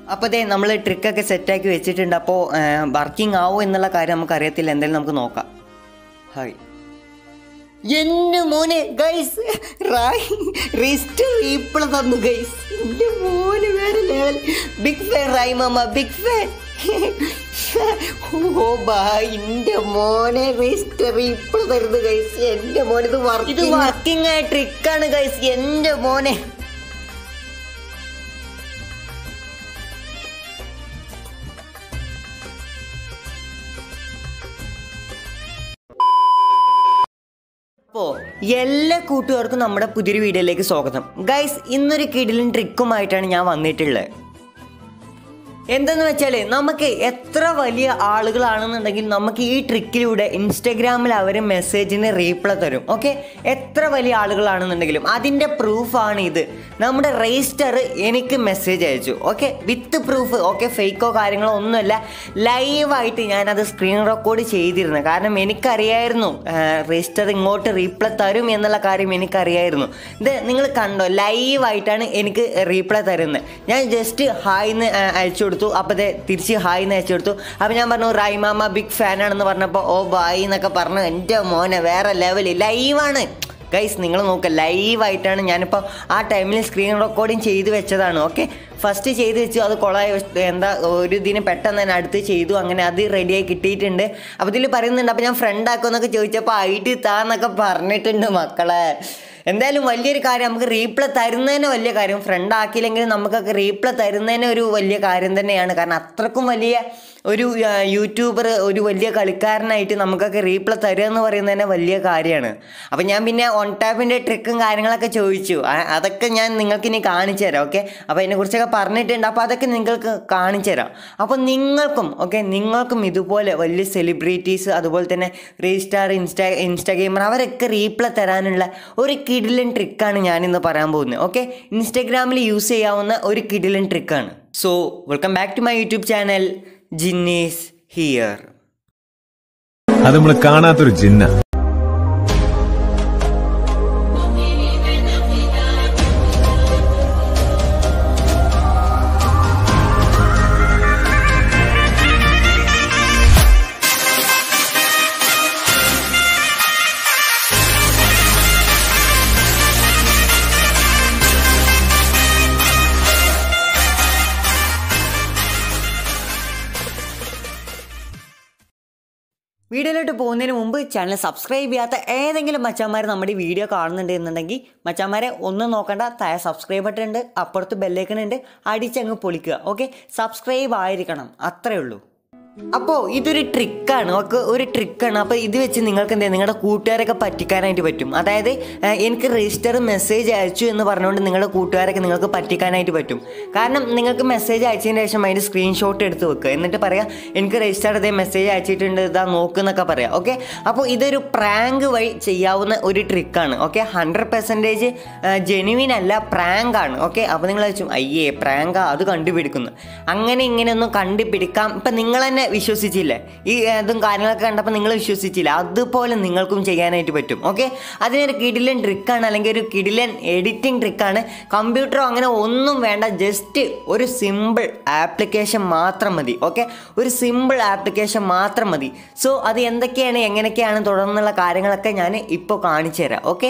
അപ്പോൾ ദേ നമ്മൾ ട്രിക്കൊക്കെ സെറ്റാക്കി വെച്ചിട്ടുണ്ട് അപ്പോൾ വർക്കിംഗ് ആവോ എന്നുള്ള കാര്യം നമുക്ക് അറിയത്തില്ല എന്തായാലും നമുക്ക് നോക്കാം ഹായ് എന്റെ മോനെ ഗൈസ് റിസ്റ്റ് ഇപ്പോൾ തന്നു ഗൈസ് എന്റെ മോന് വേറെ ലെവൽ ബിഗ് ഫാൻ റായ് മാമ ബിഗ് ഫാൻ ഓ ബാ എന്റെ മോനെ റിസ്റ്റ് ഇപ്പോൾ തരുന്നു ഗൈസ് എന്റെ മോൻ ഇത് വർക്ക് ഇത് വർക്കിംഗ് ആയ ട്രിക്കാണ് ഗൈസ് എന്റെ മോനെ അപ്പോൾ എല്ലാ കൂട്ടുകാർക്കും നമ്മുടെ പുതിയൊരു വീഡിയോയിലേക്ക് സ്വാഗതം ഗൈസ് ഇന്നൊരു കിടിലൻ ട്രിക്കുമായിട്ടാണ് ഞാൻ വന്നിട്ടുള്ളത് എന്തെന്ന് വെച്ചാൽ നമുക്ക് എത്ര വലിയ ആളുകളാണെന്നുണ്ടെങ്കിൽ നമുക്ക് ഈ ട്രിക്കിലൂടെ ഇൻസ്റ്റഗ്രാമിൽ അവർ മെസ്സേജിന് റീപ്ലൈ തരും ഓക്കെ എത്ര വലിയ ആളുകളാണെന്നുണ്ടെങ്കിലും അതിൻ്റെ പ്രൂഫാണ് ഇത് നമ്മുടെ രജിസ്റ്റർ എനിക്ക് മെസ്സേജ് അയച്ചു ഓക്കെ വിത്ത് പ്രൂഫ് ഓക്കെ ഫേക്കോ കാര്യങ്ങളോ ഒന്നുമല്ല ലൈവായിട്ട് ഞാനത് സ്ക്രീൻ റെക്കോർഡ് ചെയ്തിരുന്നു കാരണം എനിക്കറിയായിരുന്നു രജിസ്റ്റർ ഇങ്ങോട്ട് റീപ്ലൈ തരും എന്നുള്ള കാര്യം എനിക്കറിയായിരുന്നു ഇത് നിങ്ങൾ കണ്ടോ ലൈവായിട്ടാണ് എനിക്ക് റീപ്ലൈ തരുന്നത് ഞാൻ ജസ്റ്റ് ഹായ് എന്ന് അയച്ചു കൊടുത്തു അപ്പോൾ അത് തിരിച്ച് ഹായ് എന്ന് അയച്ചു കൊടുത്തു അപ്പോൾ ഞാൻ പറഞ്ഞു റൈമാമ ബിഗ് ഫാനാണെന്ന് പറഞ്ഞപ്പോൾ ഓ ബായ് എന്നൊക്കെ പറഞ്ഞു എൻ്റെ മോനെ വേറെ ലെവൽ ലൈവാണ് ഗൈസ് നിങ്ങൾ നോക്കുക ലൈവായിട്ടാണ് ഞാനിപ്പോൾ ആ ടൈമിൽ സ്ക്രീൻ റെക്കോർഡിങ് ചെയ്ത് വെച്ചതാണ് ഓക്കെ ഫസ്റ്റ് ചെയ്ത് വെച്ചു അത് കൊളായി എന്താ ഒരു ഇതിന് പെട്ടെന്ന് തന്നെ അടുത്ത് ചെയ്തു അങ്ങനെ അത് റെഡിയായി കിട്ടിയിട്ടുണ്ട് അപ്പോൾ ഇതിൽ പറയുന്നുണ്ട് അപ്പോൾ ഞാൻ ഫ്രണ്ട് ആക്കുമെന്നൊക്കെ ചോദിച്ചപ്പോൾ ഐ ടി താന്നൊക്കെ പറഞ്ഞിട്ടുണ്ട് മക്കളെ എന്തായാലും വലിയൊരു കാര്യം നമുക്ക് റീപ്ലൈ തരുന്നതിന് വലിയ കാര്യം ഫ്രണ്ട് ആക്കിയില്ലെങ്കിലും നമുക്കൊക്കെ റീപ്ലൈ തരുന്നതിന് ഒരു വലിയ കാര്യം തന്നെയാണ് കാരണം അത്രക്കും വലിയ ഒരു യൂട്യൂബർ ഒരു വലിയ കളിക്കാരനായിട്ട് നമുക്കൊക്കെ റീപ്ലൈ തരിക എന്ന് പറയുന്നത് തന്നെ വലിയ കാര്യമാണ് അപ്പം ഞാൻ പിന്നെ ഓൺ ടാപ്പിൻ്റെ ട്രിക്കും കാര്യങ്ങളൊക്കെ ചോദിച്ചു ആ- അതൊക്കെ ഞാൻ നിങ്ങൾക്ക് ഇനി കാണിച്ചു തരാം ഓക്കെ അപ്പോൾ അതിനെക്കുറിച്ചൊക്കെ പറഞ്ഞിട്ടുണ്ട് അപ്പോൾ അതൊക്കെ നിങ്ങൾക്ക് കാണിച്ചു തരാം അപ്പോൾ നിങ്ങൾക്കും ഓക്കെ നിങ്ങൾക്കും ഇതുപോലെ വലിയ സെലിബ്രിറ്റീസ് അതുപോലെ തന്നെ റീസ്റ്റാർ ഇൻസ്റ്റാ ഇൻസ്റ്റാഗ്രാമർ അവരൊക്കെ റീപ്ലൈ തരാനുള്ള ഒരു കിടിലൻ ട്രിക്കാണ് ഞാനിന്ന് പറയാൻ പോകുന്നത് ഓക്കെ ഇൻസ്റ്റാഗ്രാമിൽ യൂസ് ചെയ്യാവുന്ന ഒരു കിടിലൻ ട്രിക്കാണ് so welcome back to my YouTube channel ജിന്നീസ് ഹിയർ അത് നമ്മൾ കാണാത്തൊരു ജിന്ന വീഡിയോയിലോട്ട് പോകുന്നതിന് മുമ്പ് ചാനൽ സബ്സ്ക്രൈബ് ചെയ്യാത്ത ഏതെങ്കിലും മച്ചാന്മാർ നമ്മുടെ ഈ വീഡിയോ കാണുന്നുണ്ട് എന്നുണ്ടെങ്കിൽ മച്ചാന്മാരെ ഒന്നും നോക്കണ്ട താഴെ സബ്സ്ക്രൈബ് ബട്ടൺ ഉണ്ട് അപ്പുറത്ത് ബെല്ലൈക്കൺ ഉണ്ട് അടിച്ചങ്ങ് പൊളിക്കുക ഓക്കെ സബ്സ്ക്രൈബ് ആയിരിക്കണം അത്രേ ഉള്ളൂ അപ്പോൾ ഇതൊരു ട്രിക്കാണ് ഒക്കെ ഒരു ട്രിക്കാണ് അപ്പോൾ ഇത് വെച്ച് നിങ്ങൾക്ക് എന്താ നിങ്ങളുടെ കൂട്ടുകാരൊക്കെ പറ്റിക്കാനായിട്ട് പറ്റും അതായത് ഏഹ്, എനിക്ക് രജിസ്റ്റർ മെസ്സേജ് അയച്ചു എന്ന് പറഞ്ഞുകൊണ്ട് നിങ്ങളുടെ കൂട്ടുകാരൊക്കെ നിങ്ങൾക്ക് പറ്റിക്കാനായിട്ട് പറ്റും കാരണം നിങ്ങൾക്ക് മെസ്സേജ് അയച്ചതിന് ശേഷം അതിൻ്റെ സ്ക്രീൻഷോട്ട് എടുത്ത് വെക്കുക എന്നിട്ട് പറയാം എനിക്ക് രജിസ്റ്റർ ഇതേ മെസ്സേജ് അയച്ചിട്ടുണ്ട് ഇതാ നോക്കുന്നൊക്കെ പറയാം ഓക്കെ അപ്പോൾ ഇതൊരു പ്രാങ്ക് വഴി ചെയ്യാവുന്ന ഒരു ട്രിക്കാണ് ഓക്കെ ഹൺഡ്രഡ് പെർസെൻറ്റേജ് ജെനുവിൻ അല്ല പ്രാങ്ക് ആണ് ഓക്കെ അപ്പോൾ നിങ്ങൾ വെച്ചു അയ്യേ പ്രാങ്കാ അത് കണ്ടുപിടിക്കുന്നു അങ്ങനെ ഇങ്ങനെയൊന്നും കണ്ടുപിടിക്കാം ഇപ്പം നിങ്ങൾ തന്നെ വിശ്വസിച്ചില്ലേ ഈ ഇതും കാര്യങ്ങളൊക്കെ കണ്ടപ്പോൾ നിങ്ങൾ വിശ്വസിച്ചില്ല അതുപോലെ നിങ്ങൾക്കും ചെയ്യാനായിട്ട് പറ്റും ഓക്കെ അതിനൊരു കിടിലൻ ട്രിക്കാണ് അല്ലെങ്കിൽ ഒരു കിടിലൻ എഡിറ്റിംഗ് ട്രിക്കാണ് കമ്പ്യൂട്ടറോ അങ്ങനെ ഒന്നും വേണ്ട ജസ്റ്റ് ഒരു സിമ്പിൾ ആപ്ലിക്കേഷൻ മാത്രം മതി ഓക്കെ ഒരു സിമ്പിൾ ആപ്ലിക്കേഷൻ മാത്രം മതി സോ അത് എന്തൊക്കെയാണ് എങ്ങനെയൊക്കെയാണ് തുടർന്നുള്ള കാര്യങ്ങളൊക്കെ ഞാൻ ഇപ്പോൾ കാണിച്ചു തരാം ഓക്കെ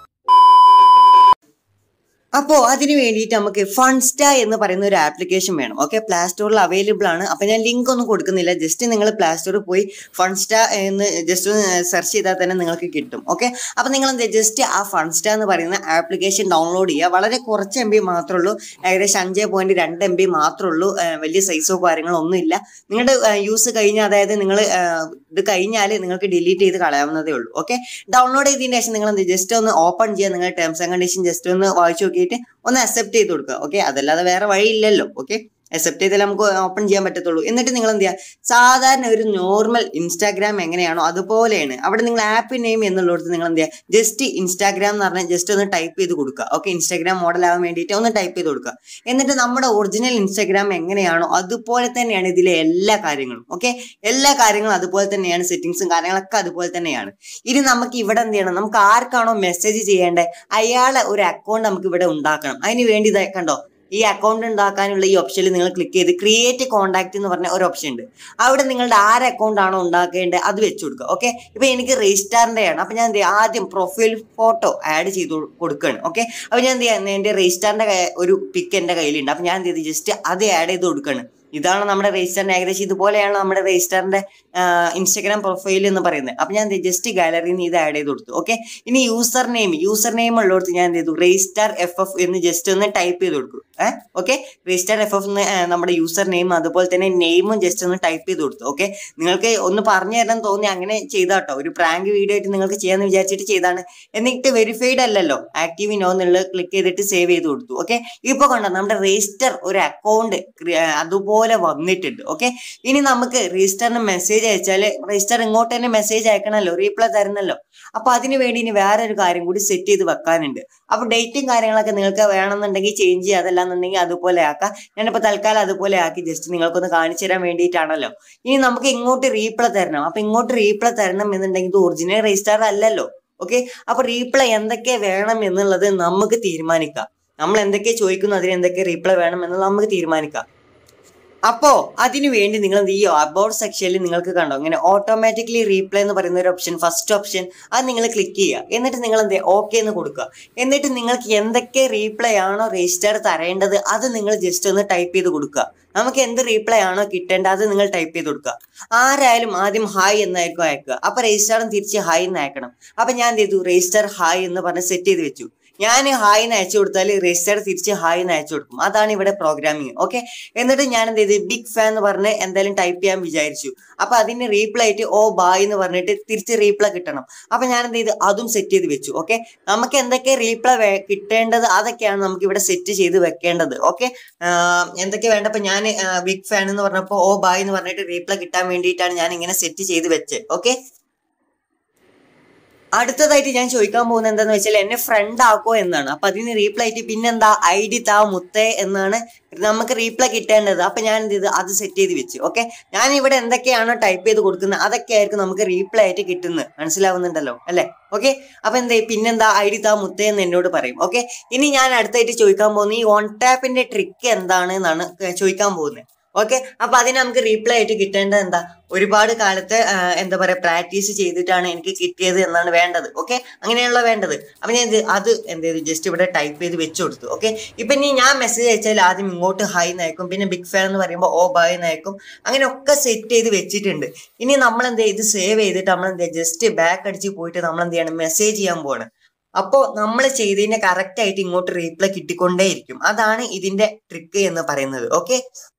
അപ്പോൾ അതിന് വേണ്ടിയിട്ട് നമുക്ക് ഫൺസ്റ്റ എന്ന് പറയുന്ന ഒരു ആപ്ലിക്കേഷൻ വേണം ഓക്കെ പ്ലേ സ്റ്റോറിൽ അവൈലബിൾ ആണ് അപ്പോൾ ഞാൻ ലിങ്ക് ഒന്നും കൊടുക്കുന്നില്ല ജസ്റ്റ് നിങ്ങൾ പ്ലേ സ്റ്റോറിൽ പോയി ഫൺസ്റ്റ എന്ന് ജസ്റ്റ് ഒന്ന് സെർച്ച് ചെയ്താൽ തന്നെ നിങ്ങൾക്ക് കിട്ടും ഓക്കെ അപ്പോൾ നിങ്ങൾ എന്താ ജസ്റ്റ് ആ ഫൺസ്റ്റ എന്ന് പറയുന്ന ആപ്ലിക്കേഷൻ ഡൗൺലോഡ് ചെയ്യുക വളരെ കുറച്ച് എം ബി മാത്രമേ ഉള്ളൂ ഏകദേശം അഞ്ച് പോയിന്റ് രണ്ട് എം ബി മാത്രമേ ഉള്ളൂ ഏഹ് വലിയ സൈസോ കാര്യങ്ങളോ ഒന്നുമില്ല നിങ്ങളുടെ യൂസ് കഴിഞ്ഞ അതായത് നിങ്ങൾ ഇത് കഴിഞ്ഞാൽ നിങ്ങൾക്ക് ഡിലീറ്റ് ചെയ്ത് കളയാവുന്നതേ ഉള്ളൂ ഓക്കെ ഡൗൺലോഡ് ചെയ്തതിന് ശേഷം നിങ്ങൾ എന്ത് ജസ്റ്റ് ഒന്ന് ഓപ്പൺ ചെയ്യുക നിങ്ങളുടെ ടേംസ് ആൻഡ് കണ്ടീഷൻ ജസ്റ്റ് ഒന്ന് വായിച്ചു നോക്കിയിട്ട് ഒന്ന് അക്സെപ്റ്റ് ചെയ്ത് കൊടുക്കുക ഓക്കെ അതല്ലാതെ വേറെ വഴിയില്ലല്ലോ ഓക്കെ അക്സെപ്റ്റ് ചെയ്താൽ നമുക്ക് ഓപ്പൺ ചെയ്യാൻ പറ്റത്തുള്ളൂ എന്നിട്ട് നിങ്ങൾ എന്ത് ചെയ്യുക സാധാരണ ഒരു നോർമൽ ഇൻസ്റ്റാഗ്രാം എങ്ങനെയാണോ അതുപോലെയാണ് അവിടെ നിങ്ങൾ ആപ്പ് നെയിം എന്നുള്ളിടത്ത് നിങ്ങൾ എന്ത് ചെയ്യുക ജസ്റ്റ് ഇൻസ്റ്റാഗ്രാം എന്ന് പറഞ്ഞാൽ ജസ്റ്റ് ഒന്ന് ടൈപ്പ് ചെയ്ത് കൊടുക്കുക ഓക്കെ ഇൻസ്റ്റാഗ്രാം മോഡൽ ആവാൻ വേണ്ടിയിട്ട് ഒന്ന് ടൈപ്പ് ചെയ്ത് കൊടുക്കുക എന്നിട്ട് നമ്മുടെ ഒറിജിനൽ ഇൻസ്റ്റാഗ്രാം എങ്ങനെയാണോ അതുപോലെ തന്നെയാണ് ഇതിലെ എല്ലാ കാര്യങ്ങളും ഓക്കെ എല്ലാ കാര്യങ്ങളും അതുപോലെ തന്നെയാണ് സെറ്റിങ്സും കാര്യങ്ങളൊക്കെ അതുപോലെ തന്നെയാണ് ഇനി നമുക്ക് ഇവിടെ എന്ത് ചെയ്യണം നമുക്ക് ആർക്കാണോ മെസ്സേജ് ചെയ്യേണ്ടത് അയാളെ ഒരു അക്കൗണ്ട് നമുക്ക് ഇവിടെ ഉണ്ടാക്കണം അതിന് വേണ്ടി ഇതാ കണ്ടോ ഈ അക്കൗണ്ട് ഉണ്ടാക്കാനുള്ള ഈ ഓപ്ഷനിൽ നിങ്ങൾ ക്ലിക്ക് ചെയ്ത് ക്രിയേറ്റ് കോൺടാക്ട് എന്ന് പറഞ്ഞ ഒരു ഓപ്ഷൻ ഉണ്ട് അവിടെ നിങ്ങളുടെ ആരെ അക്കൗണ്ട് ആണോ ഉണ്ടാക്കേണ്ടത് അത് വെച്ച് കൊടുക്കുക ഓക്കെ ഇപ്പൊ എനിക്ക് രജിസ്റ്റാറിന്റെ ആണ് അപ്പൊ ഞാൻ എന്ത് ചെയ്യും ആദ്യം പ്രൊഫൈൽ ഫോട്ടോ ആഡ് ചെയ്ത് കൊടുക്കുകയാണ് ഓക്കെ അപ്പൊ ഞാൻ എന്ത് ചെയ്യാം എന്റെ രജിസ്റ്റാറിന്റെ ഒരു പിക്ക് എന്റെ കയ്യിലുണ്ട് അപ്പൊ ഞാൻ എന്ത് ചെയ്ത് ജസ്റ്റ് അത് ആഡ് ചെയ്ത് കൊടുക്കുകയാണ് ഇതാണ് നമ്മുടെ രജിസ്റ്ററിന്റെ ഏകദേശം ഇതുപോലെയാണ് നമ്മുടെ രജിസ്റ്ററിന്റെ ഇൻസ്റ്റാഗ്രാം പ്രൊഫൈൽ എന്ന് പറയുന്നത് അപ്പൊ ഞാൻ ജസ്റ്റ് ഗാലറിയിൽ നിന്ന് ഇത് ആഡ് ചെയ്ത് കൊടുത്തു ഓക്കെ ഇനി യൂസർ നെയിം യൂസർ നെയിം ഉള്ളിടത്ത് ഞാൻ എന്ത് ചെയ്തു രജിസ്റ്റർ എഫ് എഫ് എന്ന് ജസ്റ്റ് ഒന്ന് ടൈപ്പ് ചെയ്ത് കൊടുക്കും ഏഹ് ഓക്കെ രജിസ്റ്റർ എഫ് എഫ് എന്ന് നമ്മുടെ യൂസർ നെയിം അതുപോലെ തന്നെ നെയിമും ജസ്റ്റ് ഒന്ന് ടൈപ്പ് ചെയ്ത് കൊടുത്തു ഓക്കെ നിങ്ങൾക്ക് ഒന്ന് പറഞ്ഞു തരാൻ തോന്നി അങ്ങനെ ചെയ്താട്ടോ ഒരു പ്രാങ്ക് വീഡിയോ ആയിട്ട് നിങ്ങൾക്ക് ചെയ്യാന്ന് വിചാരിച്ചിട്ട് ചെയ്താണ് എന്നിട്ട് വെരിഫൈഡ് അല്ലല്ലോ ആക്റ്റീവ് നോ എന്നുള്ളത് ക്ലിക്ക് ചെയ്തിട്ട് സേവ് ചെയ്ത് കൊടുത്തു ഓക്കെ ഇപ്പൊ കണ്ടോ നമ്മുടെ രജിസ്റ്റർ ഒരു അക്കൗണ്ട് അതുപോലെ വന്നിട്ടുണ്ട് ഓക്കെ ഇനി നമുക്ക് രജിസ്റ്ററിന് മെസ്സേജ് അയച്ചാല് രജിസ്റ്റർ ഇങ്ങോട്ട് തന്നെ മെസ്സേജ് അയക്കണമല്ലോ റീപ്ലൈ തരുന്നല്ലോ അപ്പൊ അതിന് വേണ്ടി ഇനി വേറെ ഒരു കാര്യം കൂടി സെറ്റ് ചെയ്ത് വെക്കാനുണ്ട് അപ്പൊ ഡേറ്റും കാര്യങ്ങളൊക്കെ നിങ്ങൾക്ക് വേണമെന്നുണ്ടെങ്കിൽ ചേഞ്ച് ചെയ്യുക അതല്ലാന്നുണ്ടെങ്കിൽ അതുപോലെ ആക്കാം ഞാനിപ്പോ തൽക്കാലം അതുപോലെ ആക്കി ജസ്റ്റ് നിങ്ങൾക്കൊന്ന് കാണിച്ചു തരാൻ വേണ്ടിയിട്ടാണല്ലോ ഇനി നമുക്ക് ഇങ്ങോട്ട് റീപ്ലൈ തരണം അപ്പൊ ഇങ്ങോട്ട് റീപ്ലൈ തരണം എന്നുണ്ടെങ്കിൽ ഇത് ഒറിജിനൽ രജിസ്റ്റർ അല്ലല്ലോ ഓക്കെ അപ്പൊ റീപ്ലൈ എന്തൊക്കെ വേണം എന്നുള്ളത് നമുക്ക് തീരുമാനിക്കാം നമ്മൾ എന്തൊക്കെ ചോദിക്കുന്നു അതിന് എന്തൊക്കെ റീപ്ലൈ വേണം എന്നുള്ളത് നമുക്ക് തീരുമാനിക്കാം അപ്പോ അതിനു വേണ്ടി നിങ്ങൾ എന്ത് ചെയ്യോ അബൌട്ട് സെക്ഷനിൽ നിങ്ങൾക്ക് കണ്ടോ ഇങ്ങനെ ഓട്ടോമാറ്റിക്കലി റീപ്ലൈ എന്ന് പറയുന്ന ഒരു ഓപ്ഷൻ ഫസ്റ്റ് ഓപ്ഷൻ അത് നിങ്ങൾ ക്ലിക്ക് ചെയ്യുക എന്നിട്ട് നിങ്ങൾ എന്ത് ഓക്കെ എന്ന് കൊടുക്കുക എന്നിട്ട് നിങ്ങൾക്ക് എന്തൊക്കെ റീപ്ലൈ ആണോ രജിസ്റ്റർ തരേണ്ടത് അത് നിങ്ങൾ ജസ്റ്റ് ഒന്ന് ടൈപ്പ് ചെയ്ത് കൊടുക്കുക നമുക്ക് എന്ത് റീപ്ലൈ ആണോ കിട്ടേണ്ടത് അത് നിങ്ങൾ ടൈപ്പ് ചെയ്ത് കൊടുക്കുക ആരായാലും ആദ്യം ഹായ് എന്നായിരിക്കും അയക്കുക അപ്പൊ രജിസ്റ്ററും തിരിച്ച് ഹായ് എന്ന് അയക്കണം അപ്പൊ ഞാൻ എന്ത് ചെയ്തു രജിസ്റ്റർ ഹായ് എന്ന് പറഞ്ഞ് സെറ്റ് ചെയ്ത് വെച്ചു ഞാൻ ഹായ് എന്ന് അയച്ചു കൊടുത്താൽ രജിസ്റ്റർ തിരിച്ച് ഹായ് എന്ന് അയച്ചു കൊടുക്കും അതാണ് ഇവിടെ പ്രോഗ്രാമിങ് ഓക്കെ എന്നിട്ട് ഞാൻ എന്ത് ചെയ്ത് ബിഗ് ഫാൻ എന്ന് പറഞ്ഞ് എന്തായാലും ടൈപ്പ് ചെയ്യാൻ വിചാരിച്ചു അപ്പൊ അതിന് റീപ്ലൈ ആയിട്ട് ഓ ബായ് എന്ന് പറഞ്ഞിട്ട് തിരിച്ച് റീപ്ലൈ കിട്ടണം അപ്പൊ ഞാൻ എന്ത് ചെയ്ത് അതും സെറ്റ് ചെയ്ത് വെച്ചു ഓക്കെ നമുക്ക് എന്തൊക്കെ റീപ്ലൈ കിട്ടേണ്ടത് അതൊക്കെയാണ് നമുക്ക് ഇവിടെ സെറ്റ് ചെയ്ത് വെക്കേണ്ടത് ഓക്കെ എന്തൊക്കെ വേണ്ടപ്പോ ഞാൻ ബിഗ് ഫാൻ എന്ന് പറഞ്ഞപ്പോ ഓ ബായ് എന്ന് പറഞ്ഞിട്ട് റീപ്ലൈ കിട്ടാൻ വേണ്ടിയിട്ടാണ് ഞാൻ ഇങ്ങനെ സെറ്റ് ചെയ്ത് വെച്ചത് ഓക്കെ അടുത്തതായിട്ട് ഞാൻ ചോദിക്കാൻ പോകുന്നത് എന്താന്ന് വെച്ചാൽ എന്നെ ഫ്രണ്ട് ആക്കോ എന്നാണ് അപ്പൊ അതിന് റീപ്ലൈ ആയിട്ട് പിന്നെന്താ ഐ ഡി താ മുത്തേ എന്നാണ് നമുക്ക് റീപ്ലൈ കിട്ടേണ്ടത് അപ്പൊ ഞാൻ എന്ത് ചെയ്ത് അത് സെറ്റ് ചെയ്ത് വെച്ച് ഓക്കെ ഞാൻ ഇവിടെ എന്തൊക്കെയാണോ ടൈപ്പ് ചെയ്ത് കൊടുക്കുന്നത് അതൊക്കെ ആയിരിക്കും നമുക്ക് റീപ്ലൈ ആയിട്ട് കിട്ടുന്നത് മനസ്സിലാവുന്നുണ്ടല്ലോ അല്ലെ ഓക്കെ അപ്പൊ എന്താ പിന്നെന്താ ഐ ഡി താ മുത്തേ എന്ന് എന്നോട് പറയും ഓക്കെ ഇനി ഞാൻ അടുത്തായിട്ട് ചോദിക്കാൻ പോകുന്നത് ഈ ഓൺ ടാപ്പിന്റെ ട്രിക്ക് എന്താണ് എന്നാണ് ചോദിക്കാൻ പോകുന്നത് ഓക്കെ അപ്പൊ അതിന് നമുക്ക് റീപ്ലൈ ആയിട്ട് കിട്ടേണ്ടത് എന്താ ഒരുപാട് കാലത്തെ എന്താ പറയാ പ്രാക്ടീസ് ചെയ്തിട്ടാണ് എനിക്ക് കിട്ടിയത് എന്നാണ് വേണ്ടത് ഓക്കെ അങ്ങനെയുള്ള വേണ്ടത് അപ്പൊ ഞാൻ അത് എന്ത് ചെയ്തു ജസ്റ്റ് ഇവിടെ ടൈപ്പ് ചെയ്ത് വെച്ചു കൊടുത്തു ഓക്കെ ഇപ്പൊ ഇനി ഞാൻ മെസ്സേജ് അയച്ചാൽ ആദ്യം ഇങ്ങോട്ട് ഹൈ നയക്കും പിന്നെ ബിഗ് ഫാൻ എന്ന് പറയുമ്പോൾ ഓ ബായ് നയക്കും അങ്ങനെ ഒക്കെ സെറ്റ് ചെയ്ത് വെച്ചിട്ടുണ്ട് ഇനി നമ്മൾ എന്ത് ഇത് സേവ് ചെയ്തിട്ട് നമ്മൾ എന്ത് ജസ്റ്റ് ബാക്ക് അടിച്ച് പോയിട്ട് നമ്മൾ എന്ത് ചെയ്യണം മെസ്സേജ് ചെയ്യാൻ പോവാണ് അപ്പോൾ നമ്മൾ ചെയ്തതിന്റെ കറക്റ്റ് ആയിട്ട് ഇങ്ങോട്ട് റീപ്ലൈ കിട്ടിക്കൊണ്ടേയിരിക്കും അതാണ് ഇതിന്റെ ട്രിക്ക് എന്ന് പറയുന്നത് ഓക്കെ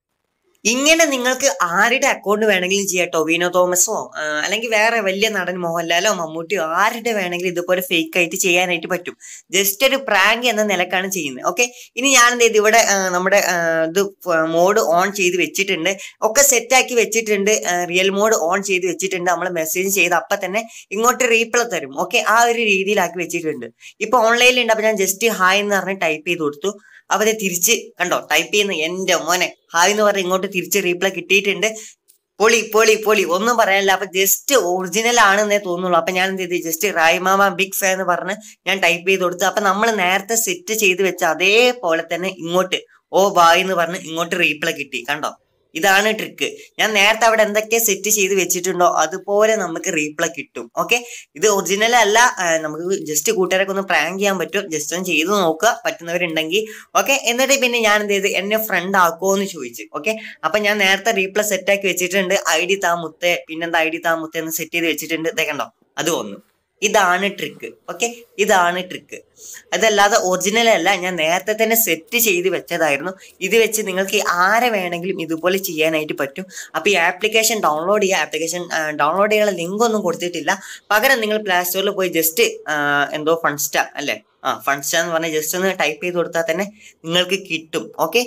ഇങ്ങനെ നിങ്ങൾക്ക് ആരുടെ അക്കൗണ്ട് വേണമെങ്കിലും ചെയ്യാം ടൊവിനോ തോമസോ അല്ലെങ്കിൽ വേറെ വലിയ നടൻ മോഹൻലാലോ മമ്മൂട്ടിയോ ആരുടെ വേണമെങ്കിലും ഇതുപോലെ ഫേക്ക് ആയിട്ട് ചെയ്യാനായിട്ട് പറ്റും ജസ്റ്റ് ഒരു പ്രാങ്ക് എന്ന നിലക്കാണ് ചെയ്യുന്നത് ഓക്കെ ഇനി ഞാൻ എന്ത് ചെയ്തു ഇവിടെ നമ്മുടെ ഇത് മോഡ് ഓൺ ചെയ്ത് വെച്ചിട്ടുണ്ട് ഒക്കെ സെറ്റ് ആക്കി വെച്ചിട്ടുണ്ട് റിയൽ മോഡ് ഓൺ ചെയ്ത് വെച്ചിട്ടുണ്ട് നമ്മൾ മെസ്സേജ് ചെയ്ത് അപ്പൊ തന്നെ ഇങ്ങോട്ട് റീപ്ലൈ തരും ഓക്കെ ആ ഒരു രീതിയിലാക്കി വെച്ചിട്ടുണ്ട് ഇപ്പൊ ഓൺലൈനിൽ ഉണ്ട് അപ്പൊ ഞാൻ ജസ്റ്റ് ഹായ് എന്ന് പറഞ്ഞ് ടൈപ്പ് ചെയ്ത് കൊടുത്തു അവരെ തിരിച്ച് കണ്ടോ ടൈപ്പ് ചെയ്യുന്ന എന്റെ മോനെ ഹായ് എന്ന് പറഞ്ഞ് ഇങ്ങോട്ട് തിരിച്ച് റീപ്ലൈ കിട്ടിയിട്ടുണ്ട് പൊളി പൊളി പൊളി ഒന്നും പറയാനില്ല അപ്പൊ ജസ്റ്റ് ഒറിജിനൽ ആണെന്നേ തോന്നുള്ളൂ അപ്പൊ ഞാൻ എന്ത് ചെയ്തു ജസ്റ്റ് റായ്മാമ ബിഗ് ഫാൻ എന്ന് പറഞ്ഞ് ഞാൻ ടൈപ്പ് ചെയ്ത് കൊടുത്തു അപ്പൊ നമ്മൾ നേരത്തെ സെറ്റ് ചെയ്ത് വെച്ച അതേപോലെ തന്നെ ഇങ്ങോട്ട് ഓ ബായ് എന്ന് പറഞ്ഞ് ഇങ്ങോട്ട് റീപ്ലൈ കിട്ടി കണ്ടോ ഇതാണ് ട്രിക്ക് ഞാൻ നേരത്തെ അവിടെ എന്തൊക്കെ സെറ്റ് ചെയ്ത് വെച്ചിട്ടുണ്ടോ അതുപോലെ നമുക്ക് റീപ്ലൈ കിട്ടും ഓക്കെ ഇത് ഒറിജിനൽ അല്ല നമുക്ക് ജസ്റ്റ് കൂട്ടുകാരൊക്കെ ഒന്ന് പ്രാങ്ക് ചെയ്യാൻ പറ്റും ജസ്റ്റ് ഒന്ന് ചെയ്ത് നോക്കുക പറ്റുന്നവരുണ്ടെങ്കിൽ ഓക്കെ എന്നിട്ട് പിന്നെ ഞാൻ എന്ത് ചെയ്ത് എന്നെ ഫ്രണ്ട് ആക്കുമോ എന്ന് ചോദിച്ചു ഓക്കെ അപ്പൊ ഞാൻ നേരത്തെ റീപ്ലൈ സെറ്റ് ആക്കി വെച്ചിട്ടുണ്ട് ഐ ഡി താ മുത്തേ പിന്നെന്താ ഐ ഡി താ മുത്തേ എന്ന് സെറ്റ് ചെയ്ത് വെച്ചിട്ടുണ്ട് ഇതേ കണ്ടോ അത് വന്നു ഇതാണ് ട്രിക്ക് ഓക്കെ ഇതാണ് ട്രിക്ക് അതല്ലാതെ ഒറിജിനൽ അല്ല ഞാൻ നേരത്തെ തന്നെ സെറ്റ് ചെയ്ത് വെച്ചതായിരുന്നു ഇത് വെച്ച് നിങ്ങൾക്ക് ആരെ വേണമെങ്കിലും ഇതുപോലെ ചെയ്യാനായിട്ട് പറ്റും അപ്പോൾ ഈ ആപ്ലിക്കേഷൻ ഡൗൺലോഡ് ചെയ്യുക ആപ്ലിക്കേഷൻ ഡൗൺലോഡ് ചെയ്യാനുള്ള ലിങ്ക് ഒന്നും കൊടുത്തിട്ടില്ല പകരം നിങ്ങൾ പ്ലേ സ്റ്റോറിൽ പോയി ജസ്റ്റ് എന്തോ ഫൺസ്റ്റാ അല്ലേ ആ ഫൺസ്റ്റാ എന്ന് പറഞ്ഞാൽ ജസ്റ്റ് ഒന്ന് ടൈപ്പ് ചെയ്ത് കൊടുത്താൽ തന്നെ നിങ്ങൾക്ക് കിട്ടും ഓക്കെ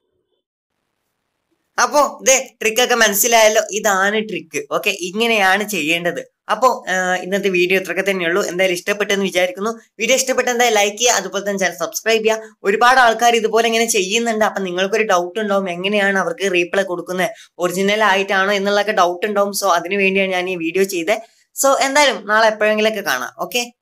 അപ്പോ ഇതേ ട്രിക്കൊക്കെ മനസ്സിലായല്ലോ ഇതാണ് ട്രിക്ക് ഓക്കെ ഇങ്ങനെയാണ് ചെയ്യേണ്ടത് അപ്പോൾ ഇന്നത്തെ വീഡിയോ ഇത്രയൊക്കെ തന്നെയുള്ളൂ എന്തായാലും ഇഷ്ടപ്പെട്ടെന്ന് വിചാരിക്കുന്നു വീഡിയോ ഇഷ്ടപ്പെട്ട എന്തായാലും ലൈക്ക് ചെയ്യുക അതുപോലെ തന്നെ ചാനൽ സബ്സ്ക്രൈബ് ചെയ്യുക ഒരുപാട് ആൾക്കാർ ഇതുപോലെ ഇങ്ങനെ ചെയ്യുന്നുണ്ട് അപ്പം നിങ്ങൾക്കൊരു ഡൗട്ട് ഉണ്ടാവും എങ്ങനെയാണ് അവർക്ക് റീപ്ലൈ കൊടുക്കുന്നത് ഒറിജിനൽ ആയിട്ടാണോ എന്നുള്ളതൊക്കെ ഡൗട്ട് ഉണ്ടാവും സോ അതിനു വേണ്ടിയാണ് ഞാൻ ഈ വീഡിയോ ചെയ്തത് സോ എന്തായാലും നാളെ എപ്പോഴെങ്കിലൊക്കെ കാണാം ഓക്കെ